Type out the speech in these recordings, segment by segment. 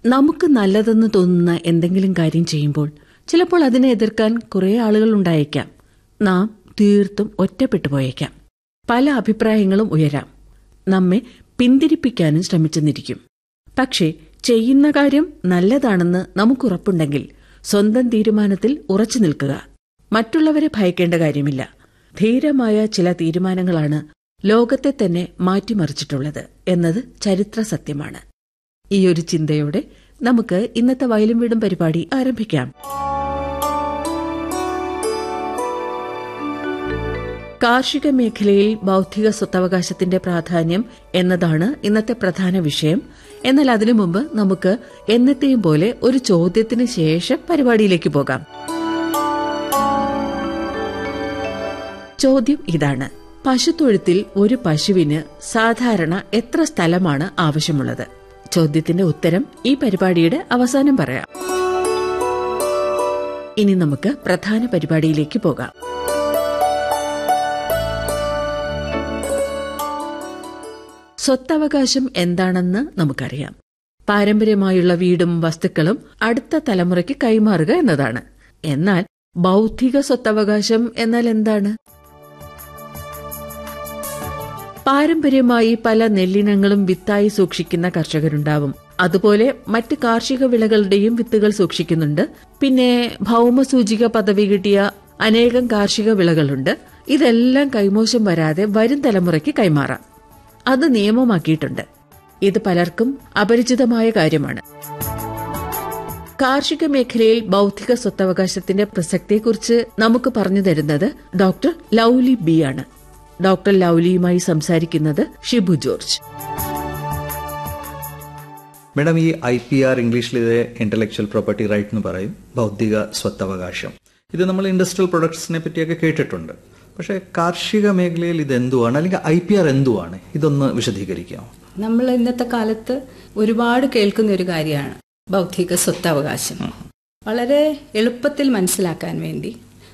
നമുക്ക് നല്ലതെന്ന് തോന്നുന്ന എന്തെങ്കിലും കാര്യം ചെയ്യുമ്പോൾ ചിലപ്പോൾ അതിനെ എതിർക്കാൻ കുറെ ആളുകൾ ഉണ്ടായേക്കാം നാം തീർത്തും ഒറ്റപ്പെട്ടു പോയേക്കാം പല അഭിപ്രായങ്ങളും ഉയരാം നമ്മെ പിന്തിരിപ്പിക്കാനും ശ്രമിച്ചെന്നിരിക്കും പക്ഷേ ചെയ്യുന്ന കാര്യം നല്ലതാണെന്ന് നമുക്കുറപ്പുണ്ടെങ്കിൽ സ്വന്തം തീരുമാനത്തിൽ ഉറച്ചു നിൽക്കുക മറ്റുള്ളവരെ ഭയക്കേണ്ട കാര്യമില്ല ധീരമായ ചില തീരുമാനങ്ങളാണ് ലോകത്തെ തന്നെ മാറ്റിമറിച്ചിട്ടുള്ളത് എന്നത് ചരിത്ര സത്യമാണ് ഈ ഒരു ചിന്തയോടെ നമുക്ക് ഇന്നത്തെ വയലും വീടും പരിപാടി ആരംഭിക്കാം കാർഷിക മേഖലയിൽ ബൗദ്ധിക സ്വത്തവകാശത്തിന്റെ പ്രാധാന്യം എന്നതാണ് ഇന്നത്തെ പ്രധാന വിഷയം എന്നാൽ അതിനു മുമ്പ് നമുക്ക് എന്നത്തെയും പോലെ ഒരു ചോദ്യത്തിന് ശേഷം പരിപാടിയിലേക്ക് പോകാം ചോദ്യം ഇതാണ് പശുത്തൊഴുത്തിൽ ഒരു പശുവിന് സാധാരണ എത്ര സ്ഥലമാണ് ആവശ്യമുള്ളത് ചോദ്യത്തിന്റെ ഉത്തരം ഈ പരിപാടിയുടെ അവസാനം പറയാം ഇനി നമുക്ക് പ്രധാന പരിപാടിയിലേക്ക് പോകാം സ്വത്തവകാശം എന്താണെന്ന് നമുക്കറിയാം പാരമ്പര്യമായുള്ള വീടും വസ്തുക്കളും അടുത്ത തലമുറയ്ക്ക് കൈമാറുക എന്നതാണ് എന്നാൽ ബൗദ്ധിക സ്വത്തവകാശം എന്നാൽ എന്താണ് പാരമ്പര്യമായി പല നെല്ലിനങ്ങളും വിത്തായി സൂക്ഷിക്കുന്ന കർഷകരുണ്ടാവും അതുപോലെ മറ്റ് കാർഷിക വിളകളുടെയും വിത്തുകൾ സൂക്ഷിക്കുന്നുണ്ട് പിന്നെ ഭൗമസൂചിക പദവി കിട്ടിയ അനേകം കാർഷിക വിളകളുണ്ട് ഇതെല്ലാം കൈമോശം വരാതെ വരും തലമുറയ്ക്ക് കൈമാറാം അത് നിയമമാക്കിയിട്ടുണ്ട് ഇത് പലർക്കും അപരിചിതമായ കാര്യമാണ് കാർഷിക മേഖലയിൽ ബൗദ്ധിക സ്വത്തവകാശത്തിന്റെ പ്രസക്തിയെക്കുറിച്ച് നമുക്ക് പറഞ്ഞു തരുന്നത് ഡോക്ടർ ലൌലി ബി ആണ് ഡോക്ടർ ലൌലിയുമായി സംസാരിക്കുന്നത് ഷിബു ജോർജ് മേഡം ഈ ഐ പി ആർ ഇംഗ്ലീഷിൽ ഇത് ഇന്റലക്ച്വൽ പ്രോപ്പർട്ടി റൈറ്റ് എന്ന് പറയും ബൗദ്ധിക സ്വത്തവകാശം ഇത് നമ്മൾ ഇൻഡസ്ട്രിയൽ പ്രൊഡക്ട്സിനെ പറ്റിയൊക്കെ കേട്ടിട്ടുണ്ട് പക്ഷേ കാർഷിക മേഖലയിൽ ഇത് എന്തുവാണ് അല്ലെങ്കിൽ ഐ പി ആർ എന്തുവാണ് ഇതൊന്ന് വിശദീകരിക്കാമോ നമ്മൾ ഇന്നത്തെ കാലത്ത് ഒരുപാട് കേൾക്കുന്ന ഒരു കാര്യമാണ് ബൗദ്ധിക സ്വത്തവകാശം വളരെ എളുപ്പത്തിൽ മനസ്സിലാക്കാൻ വേണ്ടി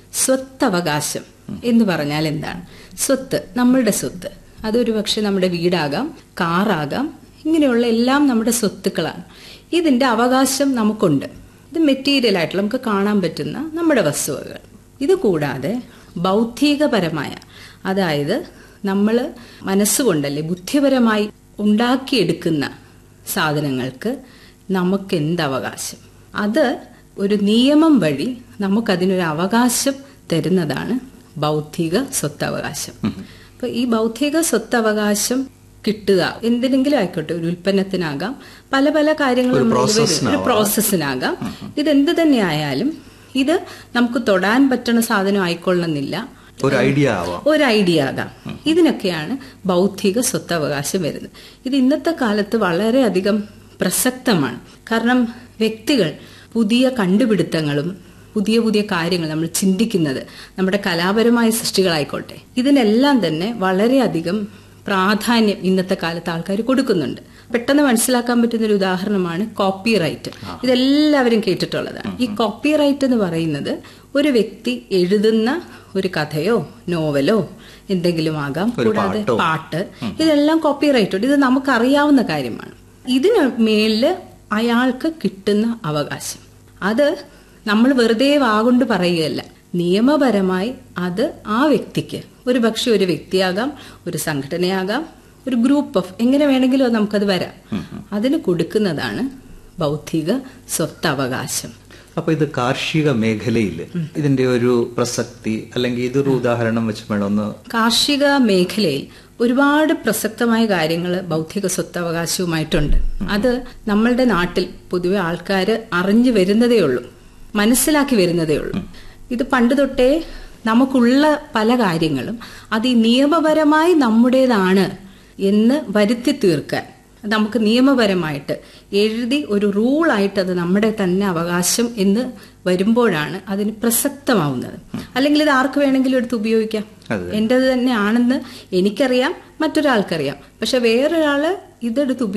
സ്വത്തവകാശം എന്ന് പറഞ്ഞാൽ എന്താണ് സ്വത്ത് നമ്മളുടെ സ്വത്ത് അതൊരു പക്ഷെ നമ്മുടെ വീടാകാം കാറാകാം ഇങ്ങനെയുള്ള എല്ലാം നമ്മുടെ സ്വത്തുക്കളാണ് ഇതിന്റെ അവകാശം നമുക്കുണ്ട് ഇത് മെറ്റീരിയൽ ആയിട്ടുള്ള നമുക്ക് കാണാൻ പറ്റുന്ന നമ്മുടെ വസ്തുവകൾ ഇത് കൂടാതെ ബൗദ്ധികപരമായ അതായത് നമ്മൾ മനസ്സുകൊണ്ടല്ലേ ബുദ്ധിപരമായി ഉണ്ടാക്കിയെടുക്കുന്ന സാധനങ്ങൾക്ക് നമുക്ക് എന്ത് അവകാശം അത് ഒരു നിയമം വഴി നമുക്കതിനൊരു അവകാശം തരുന്നതാണ് ബൗദ്ധിക സ്വത്തവകാശം അപ്പൊ ഈ ബൗദ്ധിക സ്വത്തവകാശം കിട്ടുക എന്തിനെങ്കിലും ആയിക്കോട്ടെ ഒരു ഉൽപ്പന്നത്തിനാകാം പല പല കാര്യങ്ങൾ നമ്മൾ ഇതുവരെ- ഒരു പ്രോസസ്സിനാകാം ഇതെന്ത് തന്നെ ആയാലും ഇത് നമുക്ക് തൊടാൻ പറ്റുന്ന സാധനം ആയിക്കൊള്ളണമെന്നില്ല ഒരു ഐഡിയ ആവാം ഒരു ഐഡിയ ആകാം ഇതിനൊക്കെയാണ് ബൗദ്ധിക സ്വത്തവകാശം വരുന്നത് ഇത് ഇന്നത്തെ കാലത്ത് വളരെയധികം പ്രസക്തമാണ് കാരണം വ്യക്തികൾ പുതിയ കണ്ടുപിടുത്തങ്ങളും പുതിയ പുതിയ കാര്യങ്ങൾ നമ്മൾ ചിന്തിക്കുന്നത് നമ്മുടെ കലാപരമായ സൃഷ്ടികളായിക്കോട്ടെ ഇതിനെല്ലാം തന്നെ വളരെയധികം പ്രാധാന്യം ഇന്നത്തെ കാലത്ത് ആൾക്കാർ കൊടുക്കുന്നുണ്ട് പെട്ടെന്ന് മനസ്സിലാക്കാൻ പറ്റുന്ന ഒരു ഉദാഹരണമാണ് കോപ്പി റൈറ്റ് ഇതെല്ലാവരും കേട്ടിട്ടുള്ളതാണ് ഈ കോപ്പി റൈറ്റ് എന്ന് പറയുന്നത് ഒരു വ്യക്തി എഴുതുന്ന ഒരു കഥയോ നോവലോ എന്തെങ്കിലും ആകാം കൂടാതെ പാട്ട് ഇതെല്ലാം കോപ്പി റൈറ്റ് ഉണ്ട് ഇത് നമുക്കറിയാവുന്ന കാര്യമാണ് ഇതിന് മേളില് അയാൾക്ക് കിട്ടുന്ന അവകാശം അത് നമ്മൾ വെറുതെ വാഗൊണ്ട് പറയുകയല്ല നിയമപരമായി അത് ആ വ്യക്തിക്ക് ഒരു പക്ഷെ ഒരു വ്യക്തിയാകാം ഒരു സംഘടനയാകാം ഒരു ഗ്രൂപ്പ് ഓഫ് എങ്ങനെ വേണമെങ്കിലും അത് നമുക്കത് വരാം അതിന് കൊടുക്കുന്നതാണ് ബൗദ്ധിക സ്വത്തവകാശം അപ്പൊ ഇത് കാർഷിക മേഖലയിൽ ഇതിന്റെ ഒരു പ്രസക്തി അല്ലെങ്കിൽ ഇതൊരു ഉദാഹരണം വെച്ച് വേണം ഒന്ന് കാർഷിക മേഖലയിൽ ഒരുപാട് പ്രസക്തമായ കാര്യങ്ങൾ ബൗദ്ധിക സ്വത്തവകാശവുമായിട്ടുണ്ട് അത് നമ്മളുടെ നാട്ടിൽ പൊതുവെ ആൾക്കാർ അറിഞ്ഞു വരുന്നതേ ഉള്ളൂ മനസ്സിലാക്കി വരുന്നതേ ഉള്ളൂ ഇത് പണ്ട് തൊട്ടേ നമുക്കുള്ള പല കാര്യങ്ങളും അത് ഈ നിയമപരമായി നമ്മുടേതാണ് എന്ന് വരുത്തി തീർക്കാൻ നമുക്ക് നിയമപരമായിട്ട് എഴുതി ഒരു റൂളായിട്ട് അത് നമ്മുടെ തന്നെ അവകാശം എന്ന് വരുമ്പോഴാണ് അതിന് പ്രസക്തമാവുന്നത് അല്ലെങ്കിൽ ഇത് ആർക്ക് വേണമെങ്കിലും എടുത്ത് ഉപയോഗിക്കാം എന്റേത് തന്നെ ആണെന്ന് എനിക്കറിയാം മറ്റൊരാൾക്കറിയാം പക്ഷെ വേറൊരാള് ഇതെടുത്ത്